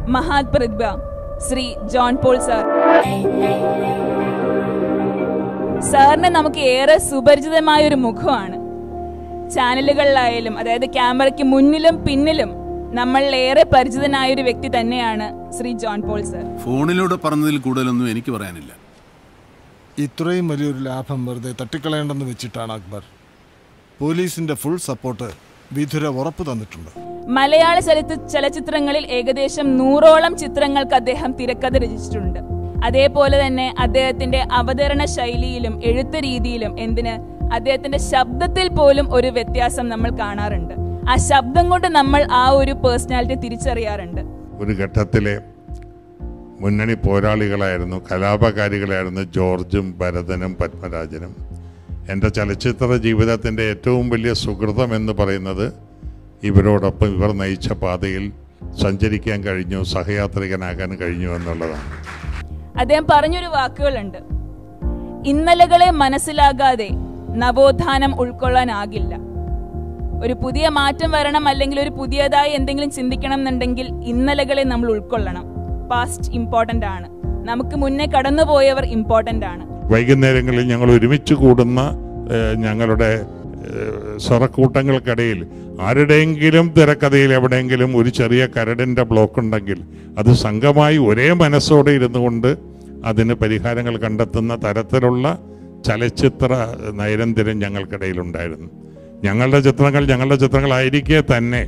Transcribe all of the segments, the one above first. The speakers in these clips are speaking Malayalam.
മഹാത് പ്രതിഭ ശ്രീ ജോൺ പോൾ സാർ സാറിന് നമുക്ക് ഏറെ സുപരിചിതമായ ഒരു മുഖമാണ് ചാനലുകളിലായാലും അതായത് ക്യാമറയ്ക്ക് മുന്നിലും പിന്നിലും നമ്മൾ ഏറെ പരിചിതനായ ഒരു വ്യക്തി തന്നെയാണ് ശ്രീ ജോൺ പോൾ സർ ഫോണിലൂടെ പറഞ്ഞതിൽ കൂടുതലൊന്നും എനിക്ക് പറയാനില്ല ഇത്രയും വലിയൊരു ലാഭം വെറുതെ തട്ടിക്കളയേണ്ടെന്ന് വെച്ചിട്ടാണ് അക്ബർ പോലീസിന്റെ ഫുൾ സപ്പോർട്ട് വിധുര ഉറപ്പ് തന്നിട്ടുണ്ട് മലയാള ചലച്ചിത്ര ചലച്ചിത്രങ്ങളിൽ ഏകദേശം നൂറോളം ചിത്രങ്ങൾക്ക് അദ്ദേഹം തിരക്കഥ രചിച്ചിട്ടുണ്ട് അതേപോലെ തന്നെ അദ്ദേഹത്തിന്റെ അവതരണ ശൈലിയിലും എഴുത്ത് രീതിയിലും എന്തിന് അദ്ദേഹത്തിന്റെ ശബ്ദത്തിൽ പോലും ഒരു വ്യത്യാസം നമ്മൾ കാണാറുണ്ട് ആ ശബ്ദം കൊണ്ട് നമ്മൾ ആ ഒരു പേഴ്സണാലിറ്റി തിരിച്ചറിയാറുണ്ട് ഒരു ഘട്ടത്തിലെ മുന്നണി പോരാളികളായിരുന്നു കലാപകാരികളായിരുന്നു ജോർജും ഭരതനും പത്മരാജനും എൻ്റെ ചലച്ചിത്ര ജീവിതത്തിൻ്റെ ഏറ്റവും വലിയ സുഹൃതം എന്ന് പറയുന്നത് ഇവരോടൊപ്പം ഇവർ നയിച്ച പാതയിൽ സഞ്ചരിക്കാൻ കഴിഞ്ഞു സഹയാത്രികനാകാൻ കഴിഞ്ഞു എന്നുള്ളതാണ് അദ്ദേഹം പറഞ്ഞൊരു വാക്കുകളുണ്ട് ഇന്നലകളെ മനസ്സിലാകാതെ നവോത്ഥാനം ഉൾക്കൊള്ളാനാകില്ല ഒരു പുതിയ മാറ്റം വരണം അല്ലെങ്കിൽ ഒരു പുതിയതായി എന്തെങ്കിലും ചിന്തിക്കണം എന്നുണ്ടെങ്കിൽ ഇന്നലകളെ നമ്മൾ ഉൾക്കൊള്ളണം പാസ്റ്റ് ഇമ്പോർട്ടന്റ് ആണ് നമുക്ക് മുന്നേ കടന്നുപോയവർ ഇമ്പോർട്ടന്റ് ആണ് വൈകുന്നേരങ്ങളിൽ ഞങ്ങൾ ഒരുമിച്ച് കൂടുന്ന ഏഹ്, ഞങ്ങളുടെ ഏഹ്, സ്വറക്കൂട്ടങ്ങൾക്കിടയിൽ ആരുടെയെങ്കിലും തിരക്കഥയിൽ എവിടെയെങ്കിലും ഒരു ചെറിയ കരടിൻ്റെ ബ്ലോക്ക് ഉണ്ടെങ്കിൽ അത് സംഘമായി ഒരേ മനസ്സോടെ ഇരുന്നു കൊണ്ട് അതിന് പരിഹാരങ്ങൾ കണ്ടെത്തുന്ന തരത്തിലുള്ള ചലച്ചിത്ര നൈരന്തര്യം ഞങ്ങൾക്കിടയിലുണ്ടായിരുന്നു ഞങ്ങളുടെ ചിത്രങ്ങൾ ഞങ്ങളുടെ ചിത്രങ്ങളായിരിക്കെ തന്നെ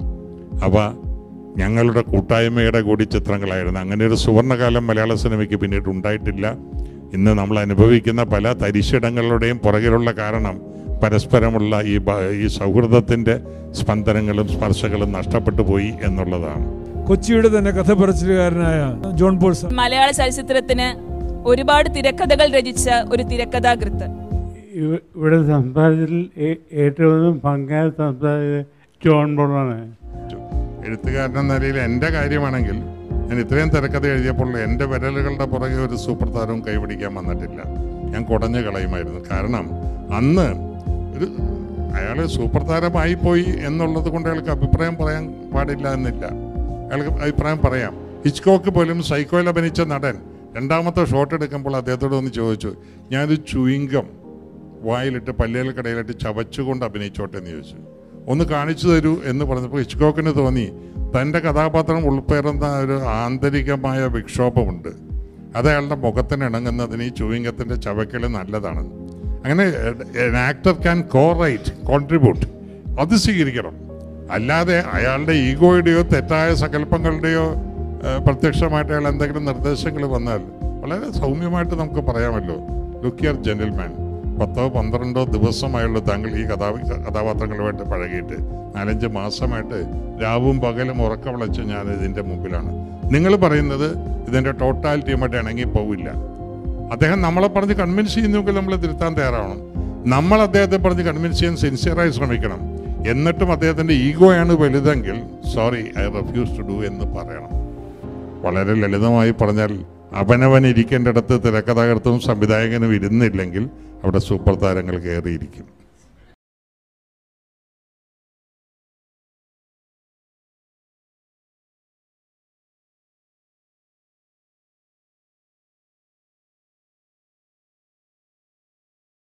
അവ ഞങ്ങളുടെ കൂട്ടായ്മയുടെ കൂടി ചിത്രങ്ങളായിരുന്നു അങ്ങനെ ഒരു സുവർണകാലം മലയാള സിനിമയ്ക്ക് പിന്നീട് ഉണ്ടായിട്ടില്ല ഇന്ന് നമ്മൾ അനുഭവിക്കുന്ന പല തരിശിടങ്ങളുടെയും പുറകിലുള്ള കാരണം പരസ്പരമുള്ള ഈ ബ- ഈ സൗഹൃദത്തിൻ്റെ സ്പന്ദനങ്ങളും സ്പർശങ്ങളും നഷ്ടപ്പെട്ടു പോയി എന്നുള്ളതാണ് കൊച്ചിയുടെ തന്നെ കഥ പറച്ചിലുകാരനായ ജോൺ പോൾ സാർ മലയാള ചലച്ചിത്രത്തിന് ഒരുപാട് തിരക്കഥകൾ രചിച്ച ഒരു തിരക്കഥാകൃത്ത് ഇവ- ഇവിടെ സംസാരത്തിൽ ഏ- ഏറ്റവും പങ്കായ സംസാരിച്ചത് ജോൺ പോളാണ് എഴുത്തുകാരൻ എന്ന നിലയിൽ എൻ്റെ കാര്യമാണെങ്കിൽ ഞാൻ ഇത്രയും തിരക്കഥ എഴുതിയപ്പോൾ എൻ്റെ വിരലുകളുടെ പുറകെ ഒരു സൂപ്പർ താരവും കൈപിടിക്കാൻ വന്നിട്ടില്ല ഞാൻ കുടഞ്ഞു കളയുമായിരുന്നു കാരണം അന്ന് ഒരു അയാൾ സൂപ്പർ താരമായി പോയി എന്നുള്ളത് കൊണ്ട് അയാൾക്ക് അഭിപ്രായം പറയാൻ പാടില്ല എന്നില്ല അയാൾക്ക് അഭിപ്രായം പറയാം ഹിച്ച്കോക്ക് പോലും സൈക്കോയിൽ അഭിനയിച്ച നടൻ രണ്ടാമത്തെ ഷോട്ട് എടുക്കുമ്പോൾ അദ്ദേഹത്തോട് ഒന്ന് ചോദിച്ചു ഞാനൊരു ചുയിങ്കം വായിലിട്ട് പല്ലുകൾക്കിടയിലിട്ട് ചവച്ചുകൊണ്ട് അഭിനയിച്ചോട്ടെ എന്ന് ചോദിച്ചു ഒന്ന് കാണിച്ചു തരൂ എന്ന് പറഞ്ഞപ്പോൾ ഹിച്ച്കോക്കിന് തോന്നി തൻ്റെ കഥാപാത്രം ഉൾപ്പെടുന്ന ഒരു ആന്തരികമായ വിക്ഷോഭമുണ്ട് അത് അയാളുടെ മുഖത്തിന് ഇണങ്ങുന്നതിന് ഈ ചുവിങ്കത്തിൻ്റെ ചവയ്ക്കൽ നല്ലതാണ് അങ്ങനെ actor can co write contribute അത് സ്വീകരിക്കണം അല്ലാതെ അയാളുടെ ഈഗോയുടെയോ തെറ്റായ സങ്കല്പങ്ങളുടെയോ ഏഹ്, പ്രത്യക്ഷമായിട്ട് അയാൾ എന്തെങ്കിലും നിർദ്ദേശങ്ങൾ വന്നാൽ വളരെ സൗമ്യമായിട്ട് നമുക്ക് പറയാമല്ലോ ലുക്ക് യർ ജെന്റിൽമാൻ പത്തോ പന്ത്രണ്ടോ ദിവസമായുള്ളൂ താങ്കൾ ഈ കഥാ കഥാപാത്രങ്ങളുമായിട്ട് പഴകിയിട്ട് നാലഞ്ച് മാസമായിട്ട് രാവും പകലും ഉറക്കം വിളച്ച് ഞാൻ ഇതിൻ്റെ മുമ്പിലാണ് നിങ്ങൾ പറയുന്നത് ഇതിൻ്റെ ടോട്ടാലിറ്റിയുമായിട്ട് ഇണങ്ങി പോവില്ല അദ്ദേഹം നമ്മളെ പറഞ്ഞ് കൺവിൻസ് ചെയ്യുന്നെങ്കിൽ നമ്മൾ തിരുത്താൻ തയ്യാറാവണം നമ്മൾ അദ്ദേഹത്തെ പറഞ്ഞ് കൺവിൻസ് ചെയ്യാൻ സിൻസിയറായി ശ്രമിക്കണം എന്നിട്ടും അദ്ദേഹത്തിൻ്റെ ഈഗോയാണ് വലുതെങ്കിൽ sorry I refuse to do എന്ന് പറയണം വളരെ ലളിതമായി പറഞ്ഞാൽ അവനവൻ ഇരിക്കേണ്ടിടത്ത് തിരക്കഥാകൃത്തും സംവിധായകനും ഇരുന്നില്ലെങ്കിൽ അവിടെ സൂപ്പർ താരങ്ങൾ കയറിയിരിക്കും